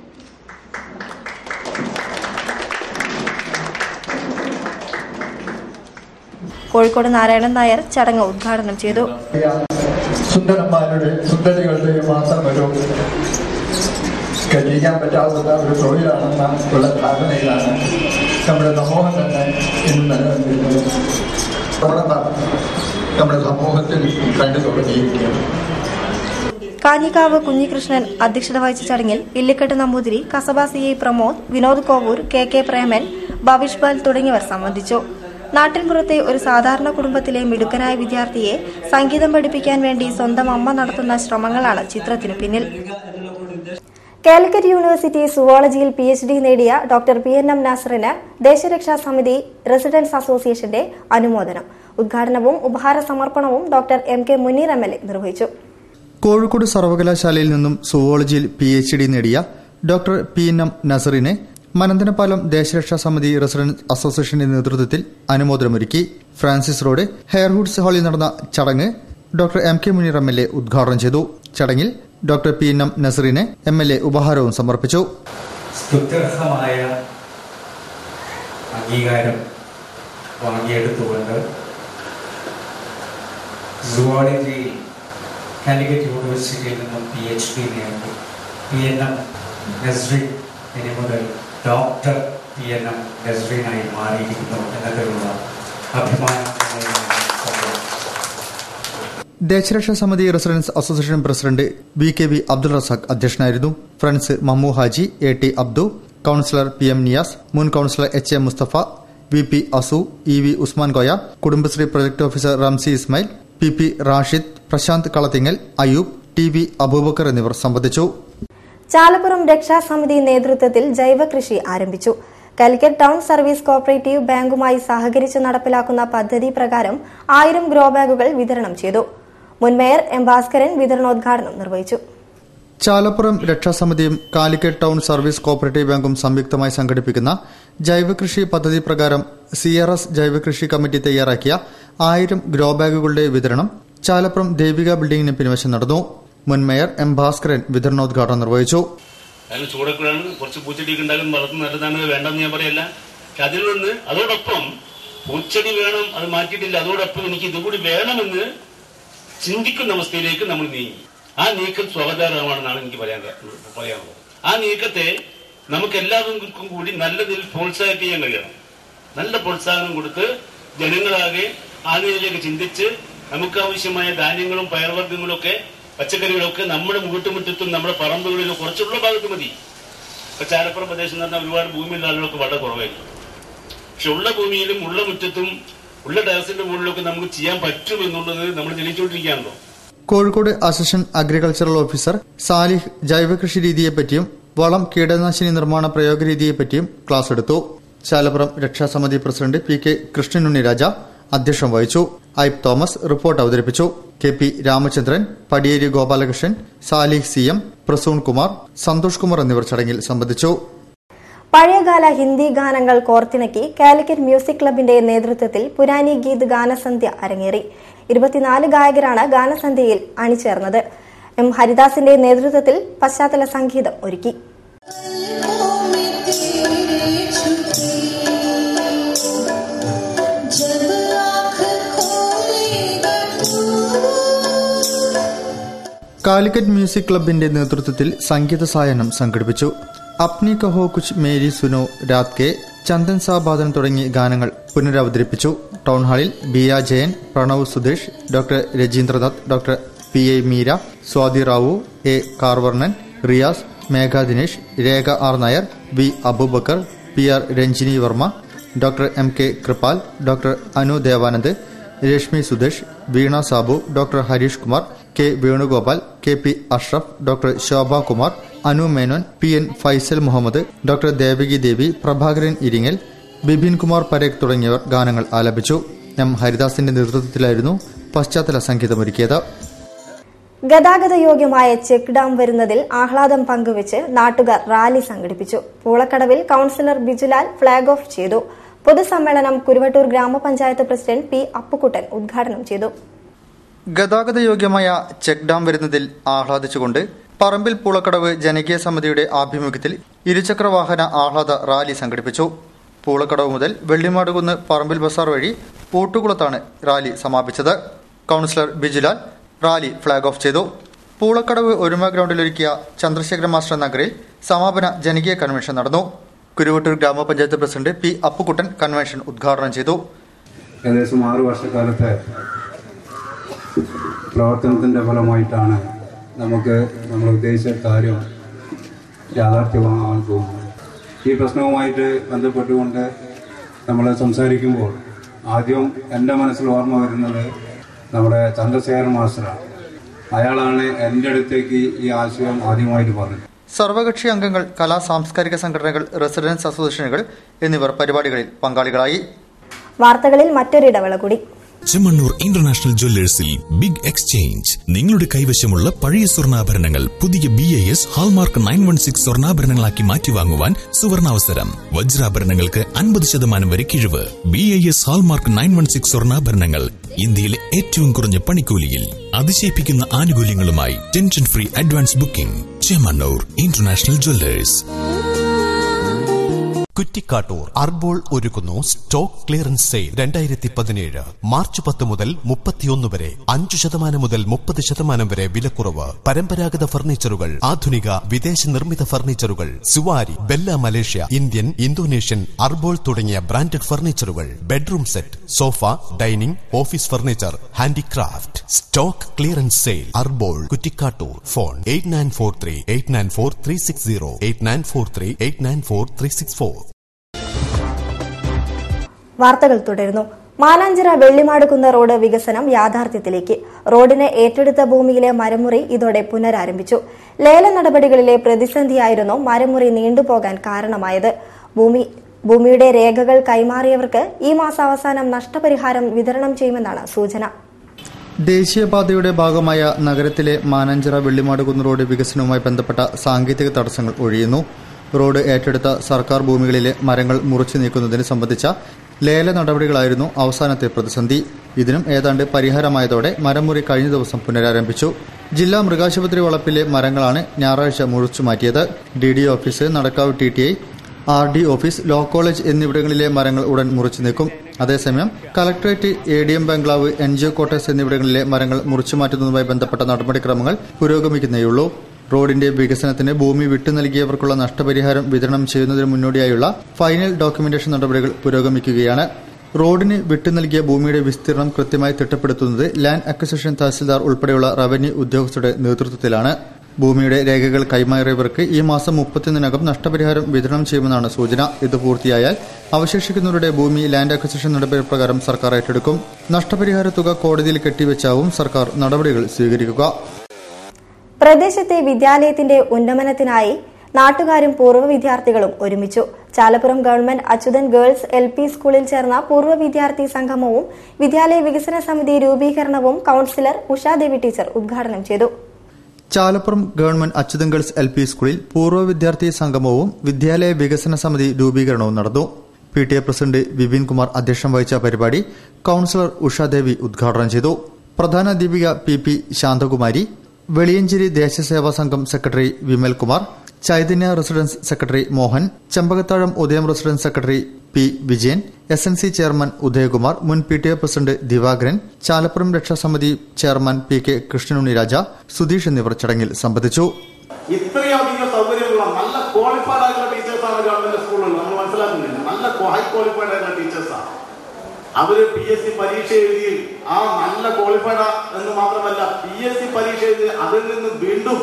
കോഴിക്കോട് നാരായണൻ നായർ ചടങ്ങ് ഉദ്ഘാടനം ചെയ്തു സുന്ദരന്മാരുടെ സുന്ദരികളുടെ മാത്രം ഒരു കഴിക്കാൻ പറ്റാവുന്ന ഒരു തൊഴിലാണെന്ന ഉള്ള ധാരണയിലാണ് നമ്മുടെ സമൂഹം തന്നെ ഇന്ന് നിലനിന്നിരുന്നത് പ്രവണത നമ്മുടെ സമൂഹത്തിൽ കണ്ടു തുടങ്ങിയിരിക്കുകയാണ് കാഞ്ഞിക്കാവ് കുഞ്ഞികൃഷ്ണൻ അധ്യക്ഷത വഹിച്ച ചടങ്ങിൽ Illikkettu Namboothiri Kasaba C I Pramod Vinod Kovoor K K Preman Bhavish Bal തുടങ്ങിയവർ സംബന്ധിച്ചു നാട്ടിൻപുറത്തെ ഒരു സാധാരണ കുടുംബത്തിലെ മിടുക്കനായ വിദ്യാർത്ഥിയെ സംഗീതം പഠിപ്പിക്കാൻ വേണ്ടി സ്വന്തം അമ്മ നടത്തുന്ന ശ്രമങ്ങളാണ് ചിത്രത്തിനു പിന്നിൽ കാലിക്കറ്റ് യൂണിവേഴ്സിറ്റി സുവോളജിയിൽ പി എച്ച് ഡി നേടിയ ഡോക്ടർ പി എൻ എം നാസറിന് ദേശരക്ഷാ സമിതി റെസിഡൻസ് അസോസിയേഷന്റെ അനുമോദനം ഉദ്ഘാടനവും ഉപഹാര സമർപ്പണവും doctor M K Muneer M L A നിർവഹിച്ചു കോഴിക്കോട് സർവകലാശാലയിൽ നിന്നും സുവോളജിയിൽ പി എച്ച് ഡി നേടിയ ഡോക്ടർ പി എൻ എം നസറിനെ മനന്തനപാലം ദേശരക്ഷാ സമിതി റെസിഡൻസ് അസോസിയേഷന്റെ നേതൃത്വത്തിൽ അനുമോദനമൊരുക്കി ഫ്രാൻസിസ് റോഡ് ഹെയർഹുഡ്സ് ഹാളിൽ നടന്ന ചടങ്ങ് doctor M K Muneer M L A ഉദ്ഘാടനം ചെയ്തു ചടങ്ങിൽ ഡോക്ടർ പി എൻ എം നസറിനെ എം എൽ എ ഉപഹാരവും സമർപ്പിച്ചു സ്തുത്യർഹമായ അംഗീകാരം വാങ്ങിയെടുത്തുകൊണ്ട് സുവോളജിയിൽ കാലിക്കറ്റ് യൂണിവേഴ്സിറ്റിയിൽ നിന്നും പി എച്ച് ഡി നേടി പി എൻ എം നസ്രീൻ ഇനി മുതൽ ഡോക്ടർ പി എൻ എം നസ്രീനായി മാറിയിരിക്കുന്നു എന്നതിലുള്ള അഭിമാനം Desharaksha Samithi residence association president V K V Abdul Razak അധ്യക്ഷനായിരുന്നു friends Mammu Haji A T Abdu councillor P M Niyas മുൻ councillor H A Mustafa V P Asu E V Usman Koya Kudumbashree project officer Ramsi Ismail P P Rashid Prashant Kalathingal Ayub T V Abubacker എന്നിവർ സംബന്ധിച്ചു ചാലപ്പുറം രക്ഷാസമിതി നേതൃത്വത്തിൽ ജൈവ കൃഷി ആരംഭിച്ചു കാലിക്കറ്റ് ടൗൺ സർവീസ് കോപ്പറേറ്റീവ് ബാങ്കുമായി സഹകരിച്ച് നടപ്പിലാക്കുന്ന പദ്ധതി പ്രകാരം ആയിരം ഗ്രോ ബാഗുകൾ വിതരണം ചെയ്തു മുൻ മേയർ എം ഭാസ്കരൻ വിതരണോദ്ഘാടനം നിർവഹിച്ചു ചാലപ്പുറം രക്ഷാസമിതിയും കാലിക്കറ്റ് ടൗൺ സർവീസ് കോപ്പറേറ്റീവ് ബാങ്കും സംയുക്തമായി സംഘടിപ്പിക്കുന്ന ജൈവകൃഷി പദ്ധതി പ്രകാരം സി ആർ എസ് ജൈവകൃഷി കമ്മിറ്റി തയ്യാറാക്കിയ ആയിരം ഗ്രോ ബാഗുകളുടെ വിതരണം ചാലപ്പുറം ദേവിക ബിൽഡിംഗിന് പിൻവശം നടന്നു മുൻ മേയർ എം ഭാസ്കരൻ വിതരണോദ്ഘാടനം നിർവഹിച്ചു അതിന് ചൂടൊക്കെയാണ് കുറച്ച് പൂച്ചെടിയൊക്കെ ഉണ്ടാകും വളർത്തുന്ന നല്ലതാണ് വേണ്ടെന്ന് ഞാൻ പറയല്ല പക്ഷെ അതിൽ നിന്ന് അതോടൊപ്പം പൂച്ചെടി വേണം അത് മാറ്റിയിട്ടില്ല അതോടൊപ്പം എനിക്ക് ഇതുകൂടി വേണമെന്ന് ചിന്തിക്കുന്ന അവസ്ഥയിലേക്ക് നമ്മൾ നീങ്ങി ആ നീക്കം സ്വാഗതാർഹമാണെന്നാണ് എനിക്ക് പറയാൻ പറയാനുള്ളത് ആ നീക്കത്തെ നമുക്ക് എല്ലാവർക്കും കൂടി നല്ല നിലയിൽ പ്രോത്സാഹിപ്പിക്കാൻ കഴിയണം നല്ല പ്രോത്സാഹനം കൊടുത്ത് ജനങ്ങളാകെ ആ നിലയിലേക്ക് ചിന്തിച്ച് നമുക്ക് ആവശ്യമായ ധാന്യങ്ങളും പയർവർഗ്ഗങ്ങളും ഒക്കെ പച്ചക്കറികളൊക്കെ നമ്മുടെ വീട്ടുമുറ്റത്തും നമ്മുടെ പറമ്പുകളിലും കുറച്ചുള്ള ഭാഗത്ത് മതി ഇപ്പൊ ചാലപ്പുറം പ്രദേശം എന്ന് പറഞ്ഞാൽ ഒരുപാട് ഭൂമിയുള്ള ആളുകളൊക്കെ വളരെ കുറവായിരിക്കും പക്ഷെ ഉള്ള ഭൂമിയിലും ഉള്ള മുറ്റത്തും ഉള്ള ടെറസിന്റെ മുകളിലൊക്കെ നമുക്ക് ചെയ്യാൻ പറ്റും എന്നുള്ളത് നമ്മൾ തെളിയിച്ചുകൊണ്ടിരിക്കുകയാണല്ലോ Kozhikode assistant agricultural officer Salih ജൈവകൃഷി രീതിയെപ്പറ്റിയും വളം കീടനാശിനി നിർമ്മാണ പ്രയോഗ രീതിയെപ്പറ്റിയും ക്ലാസ് എടുത്തു ചാലപ്പുറം രക്ഷാസമിതി president P K Krishnanunni Raja അധ്യക്ഷം വഹിച്ചു ഐബ് തോമസ് റിപ്പോർട്ട് അവതരിപ്പിച്ചു K P Ramachandran Padiyeri Gopalakrishnan Salih C M Prasoon Kumar Santhosh Kumar എന്നിവർ ചടങ്ങിൽ സംബന്ധിച്ചു പഴയകാല ഹിന്ദി ഗാനങ്ങൾ കോർത്തിണക്കി കാലിക്കറ്റ് മ്യൂസിക് ക്ലബിന്റെ നേതൃത്വത്തിൽ പുരാനി ഗീത് ഗാനസന്ധ്യ അരങ്ങേറി ഇരുപത്തിനാല് ഗായകരാണ് ഗാനസന്ധ്യയിൽ അണിചേർന്നത് എം ഹരിദാസിന്റെ നേതൃത്വത്തിൽ പശ്ചാത്തല സംഗീതം ഒരുക്കി കാലിക്കറ്റ് മ്യൂസിക് ക്ലബിന്റെ നേതൃത്വത്തിൽ സംഗീത സായനം സംഘടിപ്പിച്ചു അപ്നി കഹോ കുച്ച് മേരി സുനോ രാത് കെ ചന്ദൻ സാ ബാദൻ തുടങ്ങിയ ഗാനങ്ങൾ പുനരവതരിപ്പിച്ചു ടൗൺ ഹാളിൽ Biya Jayan Pranav Sudhesh doctor Rajendranath doctor P A Meera Swathi Rao A Karvarnan Riyas Megha Dinesh Rekha R Nair V Abubacker P R Ranjini Varma doctor M K Kripal doctor Anu Devanand Rashmi Sudhesh Veena Sabu doctor Harish Kumar K Venugopal K P Ashraf doctor Shobha Kumar Anu Menon P N Faisal Muhammad doctor Devaki Devi Prabhakaran Iringal Bipin Kumar Parekh തുടങ്ങിയവർ ഗാനങ്ങൾ ആലപിച്ചു എം ഹരിദാസിന്റെ നേതൃത്വത്തിലായിരുന്നു പശ്ചാത്തല സംഗീതമൊരുക്കിയത് ഗതാഗത യോഗ്യമായ ചെക്ക് ഡാം വരുന്നതിൽ ആഹ്ലാദം പങ്കുവച്ച് നാട്ടുകാർ റാലി സംഘടിപ്പിച്ചു പൂളക്കടവിൽ കൌൺസിലർ ബിജുലാൽ ഫ്ളാഗ് ഓഫ് ചെയ്തു പൊതുസമ്മേളനം കുരുവട്ടൂർ ഗ്രാമപഞ്ചായത്ത് പ്രസിഡന്റ് പി അപ്പുക്കുട്ടൻ ഉദ്ഘാടനം ചെയ്തു ഗതാഗത യോഗ്യമായ ചെക്ക് ഡാം വരുന്നതിൽ ആഹ്ലാദിച്ചുകൊണ്ട് പറമ്പിൽ പൂളക്കടവ് ജനകീയ സമിതിയുടെ ആഭിമുഖ്യത്തിൽ ഇരുചക്ര വാഹന ആഹ്ലാദ റാലി സംഘടിപ്പിച്ചു പൂളക്കടവ് മുതൽ വെള്ളിമാടുകുന്ന് പറമ്പിൽ ബസാർ വഴി പൂട്ടുകുളത്താണ് റാലി സമാപിച്ചത് councillor Bijulal rally flag off ചെയ്തു പൂളക്കടവ് ഒരുമ ഗ്രൗണ്ടിലൊരുക്കിയ ചന്ദ്രശേഖര മാസ്റ്റർ നഗറിൽ സമാപന ജനകീയ കൺവെൻഷൻ നടന്നു കുരുവട്ടൂർ ഗ്രാമപഞ്ചായത്ത് പ്രസിഡന്റ് പി അപ്പുക്കുട്ടൻ കൺവെൻഷൻ ഉദ്ഘാടനം ചെയ്തു ഏകദേശം ആറു വർഷക്കാലത്തെ പ്രവർത്തനത്തിൻ്റെ ഫലമായിട്ടാണ് നമുക്ക് നമ്മൾ ഉദ്ദേശിച്ച കാര്യം യാഥാർത്ഥ്യമാകാൻ പോകുന്നത് ഈ പ്രശ്നവുമായിട്ട് ബന്ധപ്പെട്ടുകൊണ്ട് നമ്മൾ സംസാരിക്കുമ്പോൾ ആദ്യം എൻ്റെ മനസ്സിൽ ഓർമ്മ വരുന്നത് നമ്മുടെ ചന്ദ്രശേഖരൻ മാസ്റ്ററാണ് അയാളാണ് എൻ്റെ അടുത്തേക്ക് ഈ ആശയം ആദ്യമായിട്ട് പറഞ്ഞത് സർവകക്ഷി അംഗങ്ങൾ കലാ സാംസ്കാരിക സംഘടനകൾ റെസിഡൻസ് അസോസിയേഷനുകൾ എന്നിവർ പരിപാടികളിൽ പങ്കാളികളായി വാർത്തകളിൽ മറ്റൊരിടവേള കൂടി ചെമ്മണ്ണൂർ ഇന്റർനാഷണൽ ജ്വല്ലേഴ്സിൽ ബിഗ് എക്സ്ചേഞ്ച് നിങ്ങളുടെ കൈവശമുള്ള പഴയ സ്വർണ്ണാഭരണങ്ങൾ പുതിയ B A S hallmark nine one six സ്വർണ്ണാഭരണങ്ങളാക്കി മാറ്റിവാങ്ങുവാൻ സുവർണാവസരം വജ്രാഭരണങ്ങൾക്ക് അൻപത് ശതമാനം വരെ കിഴിവ് B A S hallmark nine one six സ്വർണ്ണാഭരണങ്ങൾ ഇന്ത്യയിലെ ഏറ്റവും കുറഞ്ഞ പണിക്കൂലിയിൽ അതിശയിപ്പിക്കുന്ന ആനുകൂല്യങ്ങളുമായി tension free advance booking Chemmanur international jewellers Kuttikkattoor Arbol ഒരുക്കുന്നു സ്റ്റോക്ക് ക്ലിയറൻസ് സെയിൽ രണ്ടായിരത്തി പതിനേഴ് മാർച്ച് പത്ത് മുതൽ മുപ്പത്തിയൊന്ന് വരെ അഞ്ചു ശതമാനം മുതൽ മുപ്പത് ശതമാനം വരെ വിലക്കുറവ് പരമ്പരാഗത ഫർണിച്ചറുകൾ ആധുനിക വിദേശ നിർമ്മിത ഫർണിച്ചറുകൾ Zuari Bella Malaysia Indian Indonesian അർബോൾ തുടങ്ങിയ ബ്രാൻഡഡ് ഫർണിച്ചറുകൾ bedroom set sofa dining office furniture handicraft stock clearance sale അർബോൾ Kuttikkattoor phone eight nine four three eight nine four three six zero eight nine four three eight nine four three six four വാർത്തകൾ തുടരുന്നു Mananchira വെള്ളിമാടുകുന്ന road വികസനം യാഥാർത്ഥ്യത്തിലേക്ക് റോഡിന് ഏറ്റെടുത്ത ഭൂമിയിലെ മരമുറി ഇതോടെ പുനരാരംഭിച്ചു ലേല നടപടികളിലെ പ്രതിസന്ധിയായിരുന്നു മരമുറി നീണ്ടുപോകാൻ കാരണമായത് ഭൂമി ഭൂമിയുടെ രേഖകൾ കൈമാറിയവർക്ക് ഈ മാസാവസാനം നഷ്ടപരിഹാരം വിതരണം ചെയ്യുമെന്നാണ് സൂചന ദേശീയപാതയുടെ ഭാഗമായ നഗരത്തിലെ മാനാഞ്ചിറ വെള്ളിമാടുകുന്ന് റോഡ് വികസനവുമായി ബന്ധപ്പെട്ട സാങ്കേതിക തടസ്സങ്ങൾ ഒഴിയുന്നു റോഡ് ഏറ്റെടുത്ത സർക്കാർ ഭൂമികളിലെ മരങ്ങൾ മുറിച്ചു നീക്കുന്നതിന് സംബന്ധിച്ച ലേല നടപടികളായിരുന്നു അവസാനത്തെ പ്രതിസന്ധി ഇതിനും ഏതാണ്ട് പരിഹാരമായതോടെ മരമുറി കഴിഞ്ഞ ദിവസം പുനരാരംഭിച്ചു ജില്ലാ മൃഗാശുപത്രി വളപ്പിലെ മരങ്ങളാണ് ഞായറാഴ്ച മുറിച്ചു മാറ്റിയത് D D office Nadakkavu T T I R D office law college എന്നിവിടങ്ങളിലെ മരങ്ങൾ ഉടൻ മുറിച്ചു നീക്കും അതേസമയം collectorate A D M bungalow N G O quarters എന്നിവിടങ്ങളിലെ മരങ്ങൾ മുറിച്ചു മാറ്റുന്നതുമായി ബന്ധപ്പെട്ട നടപടിക്രമങ്ങൾ പുരോഗമിക്കുന്നേയുള്ളൂ റോഡിന്റെ വികസനത്തിന് ഭൂമി വിട്ടു നൽകിയവർക്കുള്ള നഷ്ടപരിഹാരം വിതരണം ചെയ്യുന്നതിന് മുന്നോടിയായുള്ള ഫൈനൽ ഡോക്യുമെന്റേഷൻ നടപടികൾ പുരോഗമിക്കുകയാണ് റോഡിന് വിട്ടു നൽകിയ ഭൂമിയുടെ വിസ്തീർണം കൃത്യമായി തിട്ടപ്പെടുത്തുന്നത് ലാൻഡ് അക്വിസിഷൻ തഹസിൽദാർ ഉൾപ്പെടെയുള്ള റവന്യൂ ഉദ്യോഗസ്ഥരുടെ നേതൃത്വത്തിലാണ് ഭൂമിയുടെ രേഖകൾ കൈമാറിയവർക്ക് ഈ മാസം മുപ്പത്തിയൊന്നിനകം നഷ്ടപരിഹാരം വിതരണം ചെയ്യുമെന്നാണ് സൂചന ഇത് പൂർത്തിയായാൽ അവശേഷിക്കുന്നവരുടെ ഭൂമി ലാൻഡ് അക്വിസിഷൻ നടപടി പ്രകാരം സർക്കാർ ഏറ്റെടുക്കും നഷ്ടപരിഹാര തുക കോടതിയിൽ കെട്ടിവെച്ചാവും സർക്കാർ നടപടികൾ സ്വീകരിക്കുക പ്രദേശത്തെ വിദ്യാലയത്തിന്റെ ഉന്നമനത്തിനായി നാട്ടുകാരും പൂർവ്വ വിദ്യാർത്ഥികളും ഒരുമിച്ചു Chalappuram government Achuthan girls L P സ്കൂളിൽ ചേർന്ന പൂർവ്വ വിദ്യാർത്ഥി സംഗമവും വിദ്യാലയ വികസന സമിതി രൂപീകരണവും കൌൺസിലർ ഉഷാദേവി ടീച്ചർ ഉദ്ഘാടനം ചെയ്തു Chalappuram government Achuthan girls L P സ്കൂളിൽ പൂർവ്വ വിദ്യാർത്ഥി സംഗമവും വിദ്യാലയ വികസന സമിതി രൂപീകരണവും നടന്നു P T A president Vipin Kumar അധ്യക്ഷം വഹിച്ച പരിപാടി കൌൺസിലർ ഉഷാദേവി ഉദ്ഘാടനം ചെയ്തു പ്രധാന അധ്യാപിക പി പി ശാന്തകുമാരി വെളിയഞ്ചേരി ദേശസേവാ സംഘം secretary Vimal Kumar Chaitanya residence secretary Mohan Chembakathazham Udayam residence secretary P Vijayan S N C chairman Udayakumar മുൻ P T A president Divakaran Chalappuram രക്ഷാസമിതി ചെയർമാൻ പി കെ കൃഷ്ണനുണ്ണി രാജ സുധീഷ് എന്നിവർ ചടങ്ങിൽ സംബന്ധിച്ചു ഇത്രയധികം സൗകര്യമുള്ള നല്ല ക്വാളിഫൈഡ് ആയിട്ടുള്ള ടീച്ചേഴ്സാണ് ഗവൺമെന്റ് സ്കൂളുകൾ നമ്മൾ മനസ്സിലാക്കുന്നില്ല നല്ല ഹൈ ക്വാളിഫൈഡ് ആയിട്ടുള്ള ടീച്ചേഴ്സാണ് അവര് പി എസ് സി പരീക്ഷ എഴുതി ആ നല്ല ക്വാളിഫൈഡ് എന്ന് മാത്രമല്ല പി എസ് സി പരീക്ഷ എഴുതി അതിൽ നിന്ന് വീണ്ടും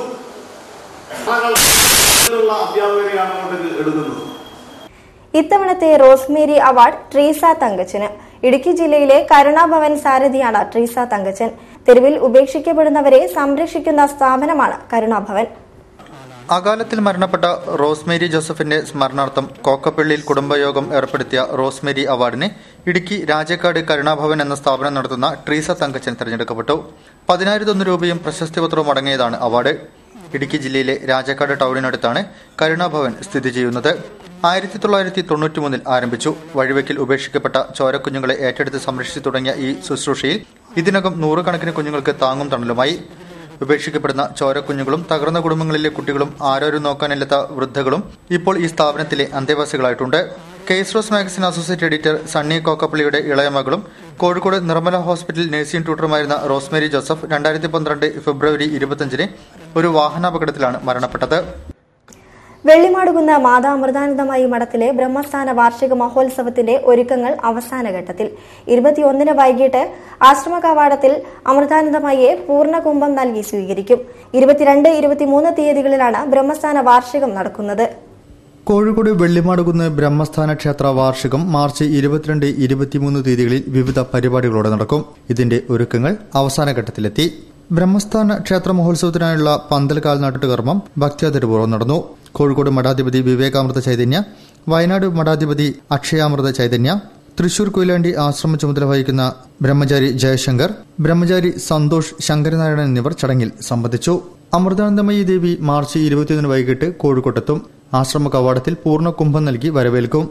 ഉള്ള അധ്യാപകരെയാണ് അങ്ങോട്ട് എടുക്കുന്നത് ഇത്തവണത്തെ റോസ്മേരി അവാർഡ് ട്രീസ തങ്കച്ചന് ഇടുക്കി ജില്ലയിലെ കരുണാഭവൻ സാരഥിയാണ് ട്രീസ തങ്കച്ചൻ തെരുവിൽ ഉപേക്ഷിക്കപ്പെടുന്നവരെ സംരക്ഷിക്കുന്ന സ്ഥാപനമാണ് കരുണാഭവൻ അകാലത്തിൽ മരണപ്പെട്ട റോസ്മേരി ജോസഫിന്റെ സ്മരണാർത്ഥം കോക്കപ്പള്ളിയിൽ കുടുംബയോഗം ഏർപ്പെടുത്തിയ റോസ്മേരി അവാർഡിന് ഇടുക്കി രാജക്കാട് കരുണാഭവൻ എന്ന സ്ഥാപനം നടത്തുന്ന ട്രീസ തങ്കച്ചൻ തെരഞ്ഞെടുക്കപ്പെട്ടു പതിനായിരത്തൊന്ന് രൂപയും പ്രശസ്തി പത്രവും അടങ്ങിയതാണ് അവാർഡ് ഇടുക്കി ജില്ലയിലെ രാജക്കാട് ടൗണിനടുത്താണ് കരുണാഭവൻ സ്ഥിതി ചെയ്യുന്നത് ആയിരത്തി തൊള്ളായിരത്തി തൊണ്ണൂറ്റി മൂന്നിൽ ആരംഭിച്ചു വഴിവെക്കിൽ ഉപേക്ഷിക്കപ്പെട്ട ചോരക്കുഞ്ഞുങ്ങളെ ഏറ്റെടുത്ത് സംരക്ഷിച്ചു തുടങ്ങിയ ഈ ശുശ്രൂഷയിൽ ഇതിനകം നൂറുകണക്കിന് കുഞ്ഞുങ്ങൾക്ക് താങ്ങും തണലുമായി ഉപേക്ഷിക്കപ്പെടുന്ന ചോരക്കുഞ്ഞുങ്ങളും തകർന്ന കുടുംബങ്ങളിലെ കുട്ടികളും ആരോരും നോക്കാനില്ലാത്ത വൃദ്ധകളും ഇപ്പോൾ ഈ സ്ഥാപനത്തിലെ അന്തേവാസികളായിട്ടുണ്ട് കേസ്റോസ് മാഗസിൻ അസോസിയേറ്റ് എഡിറ്റർ സണ്ണി കോക്കപ്പള്ളിയുടെ ഇളയ മകളും കോഴിക്കോട് നിർമ്മല ഹോസ്പിറ്റൽ നഴ്സിംഗ് ട്യൂട്ടറുമായിരുന്ന റോസ്മേരി ജോസഫ് രണ്ടായിരത്തി പന്ത്രണ്ട് ഫെബ്രുവരി ഇരുപത്തിയഞ്ചിന് ഒരു വാഹനാപകടത്തിലാണ് മരണപ്പെട്ടത് വെള്ളിമാടുകുന്ന മാതാ അമൃതാനന്ദമയി മഠത്തിലെ ബ്രഹ്മസ്ഥാന വാർഷിക മഹോത്സവത്തിന്റെ ഒരുക്കങ്ങൾ അവസാന ഘട്ടത്തിൽ ഇരുപത്തിയൊന്നിന് വൈകിട്ട് ആശ്രമ കവാടത്തിൽ അമൃതാനന്ദമയെ പൂർണ്ണകുംഭം നൽകി സ്വീകരിക്കും ഇരുപത്തിരണ്ട് ഇരുപത്തിമൂന്ന് തീയതികളിലാണ് ബ്രഹ്മസ്ഥാന വാർഷികം നടക്കുന്നത് കോഴിക്കോട് വെള്ളിമാടുകുന്ന് ബ്രഹ്മസ്ഥാന ക്ഷേത്ര വാർഷികം മാർച്ച് ഇരുപത്തിരണ്ട് ഇരുപത്തിമൂന്ന് തീയതികളിൽ വിവിധ പരിപാടികളോടെ നടക്കും ഇതിന്റെ ഒരുക്കങ്ങൾ അവസാന ഘട്ടത്തിലെത്തി ബ്രഹ്മസ്ഥാന ക്ഷേത്ര മഹോത്സവത്തിനായുള്ള പന്തൽ കാൽനാട്ടിട്ട് കർമ്മം ഭക്തിയാതിരപൂർവ്വം നടന്നു കോഴിക്കോട് മഠാധിപതി വിവേകാമൃത ചൈതന്യ വയനാട് മഠാധിപതി അക്ഷയാമൃത ചൈതന്യ തൃശൂർ കൊയിലാണ്ടി ആശ്രമ ചുമതല വഹിക്കുന്ന ബ്രഹ്മചാരി ജയശങ്കർ ബ്രഹ്മചാരി സന്തോഷ് ശങ്കരനാരായണൻ എന്നിവർ ചടങ്ങിൽ സംബന്ധിച്ചു അമൃതാനന്ദമയി ദേവി മാർച്ച് ഇരുപത്തിയൊന്നിന് വൈകിട്ട് കോഴിക്കോട്ടെത്തും ആശ്രമ കവാടത്തിൽ പൂർണ്ണ കുംഭം നൽകി വരവേൽക്കും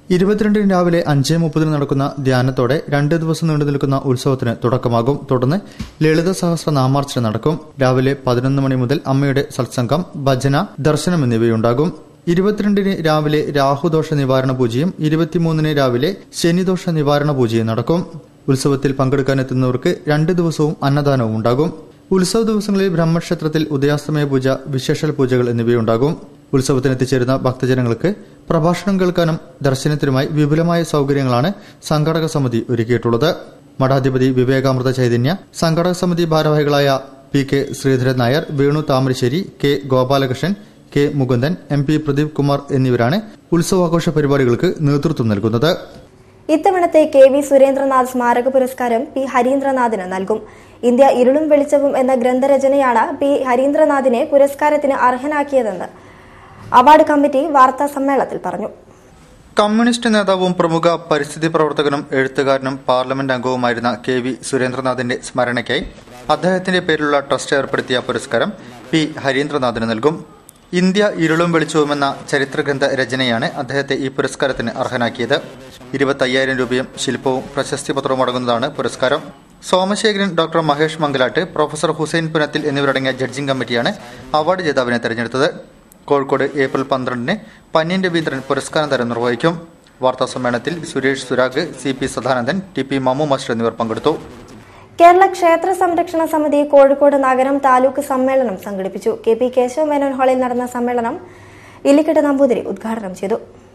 ഇരുപത്തിരണ്ടിന് രാവിലെ അഞ്ച് മുപ്പതിന് നടക്കുന്ന ധ്യാനത്തോടെ രണ്ട് ദിവസം നീണ്ടു നിൽക്കുന്ന ഉത്സവത്തിന് തുടക്കമാകും തുടർന്ന് ലളിത സഹസ്ര നാമാർച്ചന നടക്കും രാവിലെ പതിനൊന്ന് മണി മുതൽ അമ്മയുടെ സത്സംഗം ഭജന ദർശനം എന്നിവയുണ്ടാകും ഇരുപത്തിരണ്ടിന് രാവിലെ രാഹുദോഷ നിവാരണ പൂജയും ഇരുപത്തിമൂന്നിന് രാവിലെ ശനിദോഷ നിവാരണ പൂജയും നടക്കും ഉത്സവത്തിൽ പങ്കെടുക്കാനെത്തുന്നവർക്ക് രണ്ട് ദിവസവും അന്നദാനവും ഉണ്ടാകും ഉത്സവ ദിവസങ്ങളിൽ ബ്രഹ്മക്ഷേത്രത്തിൽ ഉദയാസ്തമയ പൂജ വിശേഷൽ പൂജകൾ എന്നിവയുണ്ടാകും ഉത്സവത്തിന് എത്തിച്ചേരുന്ന ഭക്തജനങ്ങൾക്ക് പ്രഭാഷണം കേൾക്കാനും ദർശനത്തിനുമായി വിപുലമായ സൗകര്യങ്ങളാണ് സംഘാടക സമിതി ഒരുക്കിയിട്ടുള്ളത് മഠാധിപതി വിവേകാമൃത ചൈതന്യ സംഘാടക സമിതി ഭാരവാഹികളായ P K Sreedharan Nair Venu Thamarassery K Gopalakrishnan K Mukundan M P Pradeep Kumar എന്നിവരാണ് ഉത്സവാഘോഷ പരിപാടികൾക്ക് നേതൃത്വം നൽകുന്നത് ഇത്തവണത്തെ കെ വി സുരേന്ദ്രനാഥ് സ്മാരക പുരസ്കാരം പി ഹരീന്ദ്രനാഥിന് നൽകും ഇന്ത്യ ഇരുളും വെളിച്ചവും എന്ന ഗ്രന്ഥരചനയാണ് പി ഹരീന്ദ്രനാഥിനെ പുരസ്കാരത്തിന് അർഹനാക്കിയതെന്ന് അവാർഡ് കമ്മിറ്റി വാർത്താ സമ്മേളനത്തിൽ പറഞ്ഞു കമ്മ്യൂണിസ്റ്റ് നേതാവും പ്രമുഖ പരിസ്ഥിതി പ്രവർത്തകനും എഴുത്തുകാരനും പാർലമെന്റ് അംഗവുമായിരുന്ന കെ വി സുരേന്ദ്രനാഥിന്റെ സ്മരണയ്ക്കായി അദ്ദേഹത്തിന്റെ പേരിലുള്ള ട്രസ്റ്റ് ഏർപ്പെടുത്തിയ പുരസ്കാരം പി ഹരീന്ദ്രനാഥിന് നൽകും ഇന്ത്യ ഇരുളും വെളിച്ചവുമെന്ന ചരിത്രഗ്രന്ഥ രചനയാണ് അദ്ദേഹത്തെ ഈ പുരസ്കാരത്തിന് അർഹനാക്കിയത് ഇരുപത്തയ്യായിരം രൂപയും ശില്പവും പ്രശസ്തി പത്രവും അടങ്ങുന്നതാണ് പുരസ്കാരം സോമശേഖരൻ ഡോക്ടർ മഹേഷ് മംഗലാട്ട് പ്രൊഫസർ ഹുസൈൻ പുനത്തിൽ എന്നിവരടങ്ങിയ ജഡ്ജിംഗ് കമ്മിറ്റിയാണ് അവാർഡ് ജേതാവിനെ തെരഞ്ഞെടുത്തത് കോഴിക്കോട് ഏപ്രിൽ പന്ത്രണ്ടിന് പന്യൻ രവീന്ദ്രൻ പുരസ്കാരം തരം നിർവഹിക്കും വാർത്താ സമ്മേളനത്തിൽ Suresh Surag C P Sadanandan T P Mammu master എന്നിവർ പങ്കെടുത്തു കേരള ക്ഷേത്ര സംരക്ഷണ സമിതി കോഴിക്കോട് നഗരം താലൂക്ക് സമ്മേളനം സംഘടിപ്പിച്ചു കെ പി കേശവ മേനോൻ ഹാളിൽ നടന്ന സമ്മേളനം ഇല്ലിക്കട്ട് നമ്പൂതിരി ഉദ്ഘാടനം ചെയ്തു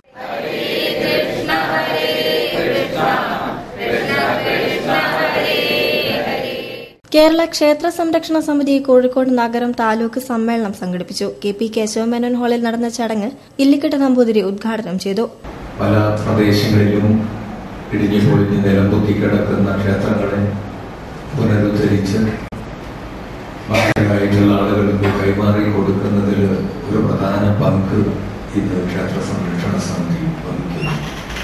കേരള ക്ഷേത്ര സംരക്ഷണ സമിതി കോഴിക്കോട് നഗരം താലൂക്ക് സമ്മേളനം സംഘടിപ്പിച്ചു കെ പി കേശവമേനോൻ ഹാളിൽ നടന്ന ചടങ്ങ് ഇല്ലിക്കട്ട് നമ്പൂതിരി ഉദ്ഘാടനം ചെയ്തു പല പ്രദേശങ്ങളിലും ഇടിഞ്ഞു പൊളിഞ്ഞ് നിലം പൊത്തിക്കിടക്കുന്ന ക്ഷേത്രങ്ങളെ പുനരുദ്ധരിച്ച് ബാക്കിയായിട്ടുള്ള ആളുകൾക്ക് കൈമാറി കൊടുക്കുന്നതിൽ ഒരു പ്രധാന പങ്ക് ഇന്ന് ക്ഷേത്ര സംരക്ഷണ സമിതി വഹിക്കുന്നു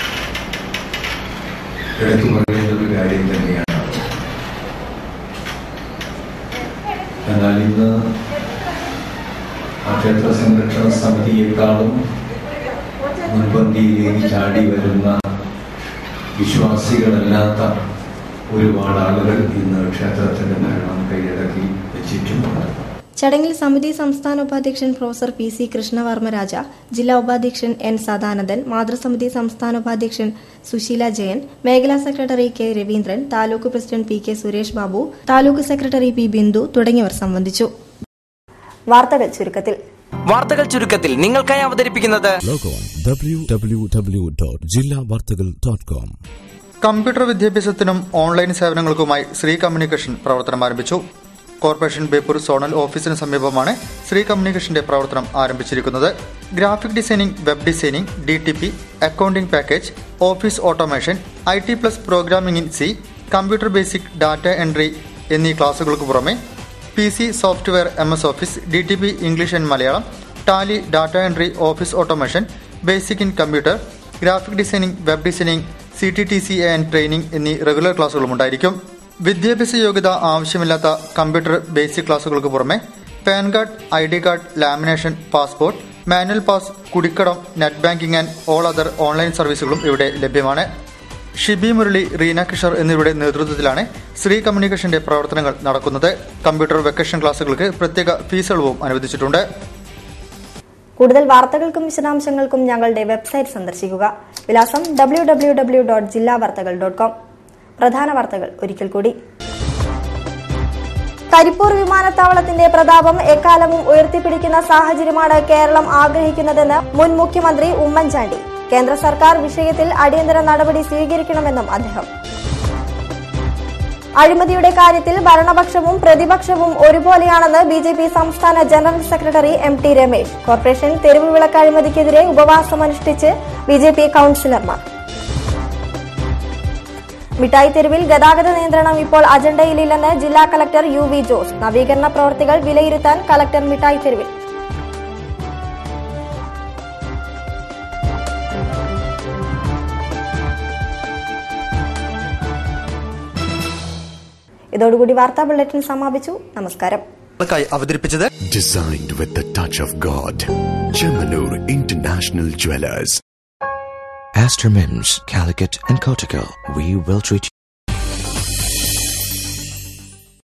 എടുത്തു പറയേണ്ട ഒരു കാര്യം തന്നെയാണ് എന്നാൽ ഇന്ന് ആ ക്ഷേത്ര സംരക്ഷണ സമിതിയെക്കാളും മുൻപന്തിയിലേക്ക് ചാടി വരുന്ന വിശ്വാസികളല്ലാത്ത ഒരുപാട് ആളുകൾ ഇന്ന് ക്ഷേത്രത്തിന്റെ ഭരണം കൈയടക്കി വെച്ചിട്ടുമുണ്ട് ചടങ്ങിൽ സമിതി സംസ്ഥാന ഉപാധ്യക്ഷൻ പ്രൊഫസർ പി സി കൃഷ്ണവർമ്മരാജ ജില്ലാ ഉപാധ്യക്ഷൻ എൻ സദാനന്ദൻ മാതൃസമിതി സംസ്ഥാന ഉപാധ്യക്ഷൻ സുശീല ജയൻ മേഖലാ secretary K Raveendran taluk president P K Suresh Babu taluk secretary P Bindu തുടങ്ങിയവർ സംബന്ധിച്ചു വാർത്തകൾ ചുരുക്കത്തിൽ വാർത്തകൾ ചുരുക്കത്തിൽ നിങ്ങൾക്കായി അവതരിപ്പിക്കുന്നത് www.jillavartagal.com കമ്പ്യൂട്ടർ വിദ്യാഭ്യാസത്തിനും ഓൺലൈൻ സേവനങ്ങൾക്കുമായി ശ്രീ കമ്മ്യൂണിക്കേഷൻ പ്രവർത്തനം ആരംഭിച്ചു കോർപ്പറേഷൻ ബേപ്പൂർ സോണൽ ഓഫീസിന് സമീപമാണ് ശ്രീ കമ്മ്യൂണിക്കേഷന്റെ പ്രവർത്തനം ആരംഭിച്ചിരിക്കുന്നത് graphic designing web designing D T P accounting package office automation I T plus programming in C computer basic data entry എന്നീ ക്ലാസുകൾക്ക് പുറമെ P C software M S office D T P English and Malayalam Tally data entry office automation basic in computer graphic designing web designing C T T C and training എന്നീ regular ക്ലാസുകളും ഉണ്ടായിരിക്കും വിദ്യാഭ്യാസ യോഗ്യത ആവശ്യമില്ലാത്ത computer basic ക്ലാസുകൾക്ക് പുറമെ pan card I D card lamination passport manual pass കുടിക്കടം net banking and all other online സർവീസുകളും ഇവിടെ ലഭ്യമാണ് ഷിബി മുരളി റീന കിഷോർ എന്നിവരുടെ നേതൃത്വത്തിലാണ് ശ്രീ കമ്മ്യൂണിക്കേഷന്റെ പ്രവർത്തനങ്ങൾ നടക്കുന്നത് കമ്പ്യൂട്ടർ വെക്കേഷൻ ക്ലാസുകൾക്ക് പ്രത്യേക ഫീസ് ഇളവും അനുവദിച്ചിട്ടുണ്ട് കൂടുതൽ വാർത്തകൾക്കും വിശദാംശങ്ങൾക്കും ഞങ്ങളുടെ വെബ്സൈറ്റ് സന്ദർശിക്കുക വിലാസം ഡബ്ല്യൂ ഡബ്ല്യൂ ഡബ്ല്യൂ ഡോട്ട് ജില്ലാ വാർത്തകൾ ഡോട്ട് കോം പ്രധാന വാർത്തകൾ ഒരിക്കൽ കൂടി കരിപ്പൂർ വിമാനത്താവളത്തിന്റെ പ്രതാപം എക്കാലവും ഉയർത്തിപ്പിടിക്കുന്ന സാഹചര്യമാണ് കേരളം ആഗ്രഹിക്കുന്നതെന്ന് മുൻ മുഖ്യമന്ത്രി ഉമ്മൻചാണ്ടി കേന്ദ്ര സർക്കാർ വിഷയത്തിൽ അടിയന്തര നടപടി സ്വീകരിക്കണമെന്നും അദ്ദേഹം അഴിമതിയുടെ കാര്യത്തിൽ ഭരണപക്ഷവും പ്രതിപക്ഷവും ഒരുപോലെയാണെന്ന് ബി ജെ പി സംസ്ഥാന general secretary M T Ramesh corporation തെരുവ് വിളക്ക് അഴിമതിക്കെതിരെ ഉപവാസമനുഷ്ഠിച്ച് ബി ജെ പി കൌൺസിലർമാർ മിഠായി തെരുവിൽ ഗതാഗത നിയന്ത്രണം ഇപ്പോൾ അജണ്ടയിലില്ലെന്ന് ജില്ലാ കളക്ടർ യു വി ജോസ് നവീകരണ പ്രവർത്തികൾ വിലയിരുത്താൻ കളക്ടർ മിഠായി തെരുവിൽ ഇതോടുകൂടി വാർത്താ ബുള്ളറ്റിൻ സമാപിച്ചു നമസ്കാരം അവതരിപ്പിച്ചത് Designed with the touch of God. Chemanur International Jewelers. Aster Mims, Calicut, and Kotico. We will treat